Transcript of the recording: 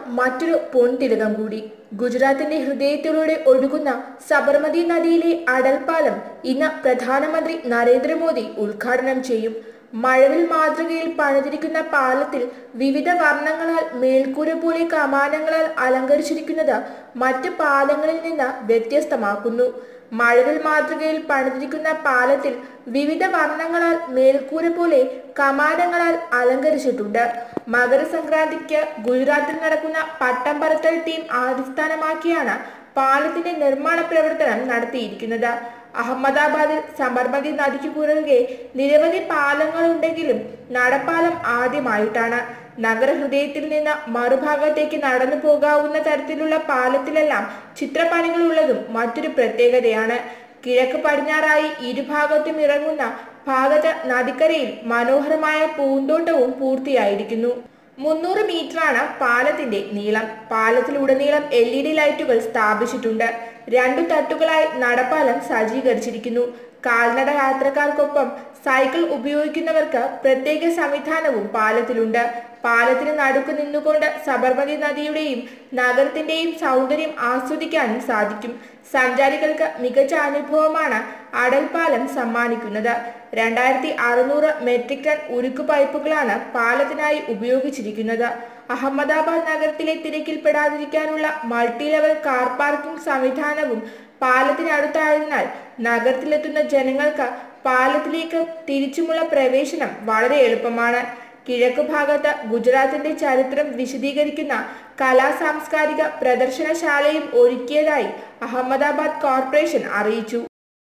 മറ്റൊരു പൊൻതിലകം കൂടി ഗുജറാത്തിന്റെ ഹൃദയത്തിലൂടെ ഒഴുകുന്ന സബർമതി നദിയിലെ അടൽപ്പാലം ഇന്ന് പ്രധാനമന്ത്രി നരേന്ദ്രമോദി ഉദ്ഘാടനം ചെയ്യും മഴവിൽ മാതൃകയിൽ പണിതിരിക്കുന്ന പാലത്തിൽ വിവിധ വർണ്ണങ്ങളാൽ മേൽക്കൂര പോലെ കമാനങ്ങളാൽ അലങ്കരിച്ചിരിക്കുന്നത് മറ്റ് പാലങ്ങളിൽ നിന്ന് വ്യത്യസ്തമാക്കുന്നു മഴവിൽ മാതൃകയിൽ പണിതിരിക്കുന്ന പാലത്തിൽ വിവിധ വർണ്ണങ്ങളാൽ മേൽക്കൂര പോലെ കമാനങ്ങളാൽ അലങ്കരിച്ചിട്ടുണ്ട് മകരസംക്രാന്തിക്ക് ഗുജറാത്തിൽ നടക്കുന്ന പട്ടം പറത്തൽ ടീം അടിസ്ഥാനമാക്കിയാണ് പാലത്തിന്റെ നിർമ്മാണ പ്രവർത്തനം നടത്തിയിരിക്കുന്നത് അഹമ്മദാബാദിൽ സബർമതി നദിക്ക് കുറുകെ നിരവധി പാലങ്ങളുണ്ടെങ്കിലും നടപ്പാലം ആദ്യമായിട്ടാണ് നഗരഹൃദയത്തിൽ നിന്ന് മറുഭാഗത്തേക്ക് നടന്നു പോകാവുന്ന തരത്തിലുള്ള പാലത്തിലെല്ലാം ചിത്രപ്പണികളുള്ളതും മറ്റൊരു പ്രത്യേകതയാണ് കിഴക്ക് പടിഞ്ഞാറായി ഇരുഭാഗത്തും ഇറങ്ങുന്ന ഭാഗത്ത് നദിക്കരയിൽ മനോഹരമായ പൂന്തോട്ടവും പൂർത്തിയായിരിക്കുന്നു മുന്നൂറ് മീറ്ററാണ് പാലത്തിന്റെ നീളം പാലത്തിലുടനീളം എൽ ഇ ഡി ലൈറ്റുകൾ സ്ഥാപിച്ചിട്ടുണ്ട് രണ്ടു തട്ടുകളായി നടപ്പാലം സജ്ജീകരിച്ചിരിക്കുന്നു കാൽനട യാത്രക്കാർക്കൊപ്പം സൈക്കിൾ ഉപയോഗിക്കുന്നവർക്ക് പ്രത്യേക സംവിധാനവും പാലത്തിലുണ്ട് പാലത്തിന് നടുക്ക് നിന്നുകൊണ്ട് സബർമതി നദിയുടെയും നഗരത്തിന്റെയും സൗന്ദര്യം ആസ്വദിക്കാനും സാധിക്കും സഞ്ചാരികൾക്ക് മികച്ച അനുഭവമാണ് അടൽപാലം സമ്മാനിക്കുന്നത് രണ്ടായിരത്തി അറുന്നൂറ് മെട്രിക് ടൺ ഉരുക്കു പൈപ്പുകളാണ് പാലത്തിനായി ഉപയോഗിച്ചിരിക്കുന്നത് അഹമ്മദാബാദ് നഗരത്തിലെ തിരക്കിൽപ്പെടാതിരിക്കാനുള്ള മൾട്ടി ലെവൽ കാർ പാർക്കിംഗ് സംവിധാനവും പാലത്തിനടുത്തായതിനാൽ നഗരത്തിലെത്തുന്ന ജനങ്ങൾക്ക് പാലത്തിലേക്ക് തിരിച്ചുമുള്ള പ്രവേശനം വളരെ എളുപ്പമാണ് കിഴക്കു ഭാഗത്ത് ഗുജറാത്തിന്റെ ചരിത്രം വിശദീകരിക്കുന്ന കലാ സാംസ്കാരിക പ്രദർശനശാലയും ഒരുക്കിയതായി അഹമ്മദാബാദ് കോർപ്പറേഷൻ അറിയിച്ചു